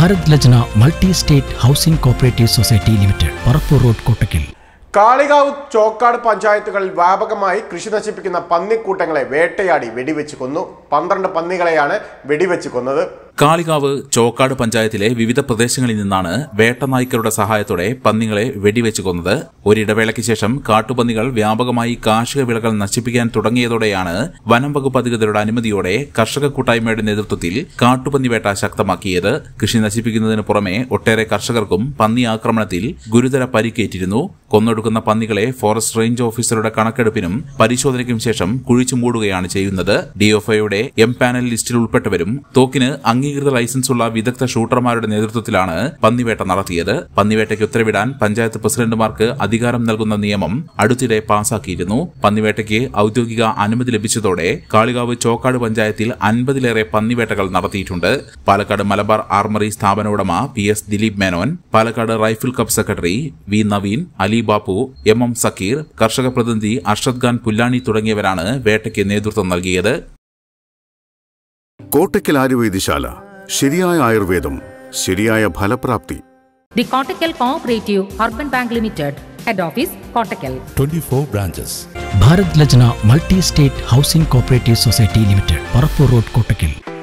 Bharat ലജ്ന multi state housing cooperative society limited Parappur road Kottakkal Kalikavu Chokkad പഞ്ചായത്തുകളിൽ വ്യാപകമായി കൃഷി നശിപ്പിക്കുന്ന പന്നിക്കൂട്ടങ്ങളെ വേട്ടയാടി വെടിവെച്ച് കൊന്നു പന്ത്രണ്ട് പന്നികളെയാണ് വെടിവെച്ച് കൊന്നത് കാളികാവ് ചോക്കാട് പഞ്ചായത്തിലെ വിവിധ പ്രദേശങ്ങളിൽ നിന്നാണ് വേട്ടനായ്ക്കരുടെ സഹായത്തോടെ പന്നികളെ വെടിവെച്ച് കൊന്നത് ഒരിടവേളയ്ക്ക് ശേഷം കാട്ടുപന്നികൾ വ്യാപകമായി കാർഷിക വിളകൾ നശിപ്പിക്കാൻ തുടങ്ങിയതോടെയാണ് വനം വകുപ്പ് അധികൃതരുടെ അനുമതിയോടെ കർഷക കൂട്ടായ്മയുടെ നേതൃത്വത്തിൽ കാട്ടുപന്നി വേട്ട ശക്തമാക്കിയത് കൃഷി നശിപ്പിക്കുന്നതിന് പുറമെ ഒട്ടേറെ കർഷകർക്കും പന്നി ആക്രമണത്തിൽ ഗുരുതര പരിക്കേറ്റിരുന്നു കൊന്നൊടുക്കുന്ന പന്നികളെ ഫോറസ്റ്റ് റേഞ്ച് ഓഫീസറുടെ കണക്കെടുപ്പിനും പരിശോധനയ്ക്കും ശേഷം കുഴിച്ചു മൂടുകയാണ് ചെയ്യുന്നത് ഡിഒഫഐയുടെ എം പാനൽ ലിസ്റ്റിൽ ഉൾപ്പെട്ടവരും തോക്കിന് അംഗീകൃത ലൈസൻസുള്ള വിദഗ്ധ ഷൂട്ടർമാരുടെ നേതൃത്വത്തിലാണ് പന്നിവേട്ട നടത്തിയത് പന്നിവേട്ടയ്ക്ക് ഉത്തരവിടാൻ പഞ്ചായത്ത് പ്രസിഡന്റുമാർക്ക് അധികാരം നൽകുന്ന നിയമം അടുത്തിടെ പാസാക്കിയിരുന്നു പന്നിവേട്ടയ്ക്ക് ഔദ്യോഗിക അനുമതി ലഭിച്ചതോടെ കാളികാവ് ചോക്കാട് പഞ്ചായത്തിൽ അൻപതിലേറെ പന്നിവേട്ടകൾ നടത്തിയിട്ടുണ്ട് പാലക്കാട് മലബാർ ആർമറി സ്ഥാപന ഉടമ P S Dileep Menon Palakkad rifle club secretary V Naveen Ali Bapu M M Zakir കർഷക പ്രതിനിധി അർഷദ് ഖാൻ പുല്ലാനി തുടങ്ങിയവരാണ് വേട്ടയ്ക്ക് നേതൃത്വം നൽകിയത് കോട്ടയ്ക്കൽ ആയുർവേദശാല ശരിയായ ആയുർവേദം ശരിയായ ഫലപ്രാപ്തി The Kottakkal Cooperative Urban Bank Limited, Head Office, Kottakkal. 24 branches. Bharat ലജ്ന multi state housing cooperative society limited Parappur road Kottakkal